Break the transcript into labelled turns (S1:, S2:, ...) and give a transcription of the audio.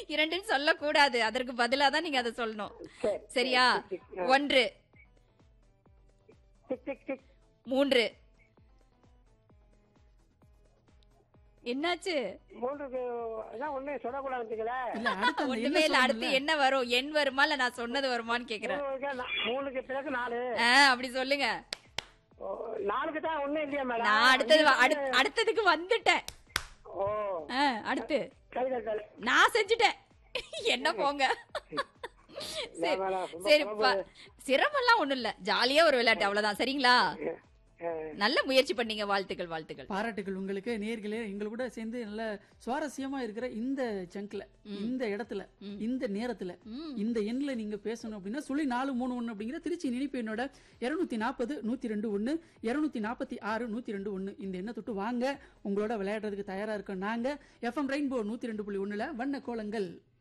S1: இரண்டுன்னு சொல்லக்கூடாது அதற்கு பதிலா தான் நீங்க அதை சொல்லணும்
S2: சரி
S1: சரியா
S2: டிக், டிக், ஆ.
S1: ஒன்று
S2: டிக் டிக் டிக்
S1: மூன்று என்னாச்சு
S2: மூன்றுக்கு அதான் ஒண்ணு சொல்லக்கூடாதுங்களே
S3: இல்ல அடுத்து அந்த
S1: ஒண்ணுமே இல்ல
S3: என்ன
S1: அடுத்து என்ன வரும் எண் வருமா இல்ல நான் சொன்னது வருமான்னு கேக்குறேன்
S2: மூணுக்கு நா- மூணுக்கு பிறகு நாலு
S1: ஆ, அப்படி சொல்லுங்க
S2: ஓ, நாலுக்கு தான் ஒண்ணும் இல்லையா மேடம்
S1: நான் அடுத்தது வ- அடுத்- அடுத்ததுக்கு வந்துட்டேன்
S2: ஓ
S1: ஆ, அடுத்து
S2: கைதட்டல்
S1: நான் செஞ்சுட்டேன் என்ன போங்க சரி
S2: மேடம், ரொம்ப
S1: சரி
S2: சிரமம்.
S1: ப- சிரமம்லாம் ஒண்ணும் இல்ல ஜாலியா ஒரு விளையாட்டு அவ்வளவுதான் சரிங்களா
S2: ஆ,
S1: நல்ல முயற்சி பண்ணீங்க வாழ்த்துக்கள் வாழ்த்துக்கள்
S3: பாராட்டுகள் உங்களுக்கு நேர்களே எங்க கூட சேர்ந்து நல்ல சுவாரஸ்யமா இருக்கிற இந்த சங்க்ல இந்த இடத்துல இந்த நேரத்துல
S1: ம்.
S3: இந்த எண்ணில் நீங்க பேசணும் அப்படின்னா சுழி நாலு மூணு ஒன்று அப்படிங்கிற திருச்சி இனிப்பு எண்ணோட இருநூத்தி நாற்பது நூத்தி ரெண்டு ஒன்று இருநூத்தி நாற்பத்தி ஆறு நூத்தி ரெண்டு ஒன்று இந்த எண்ணை தொட்டு வாங்க உங்களோட விளையாடுறதுக்கு தயாரா இருக்கோம் நாங்க எஃப்எம் ரெயின்போ நூத்தி ரெண்டு புள்ளி ஒண்ணுல வண்ண கோலங்கள்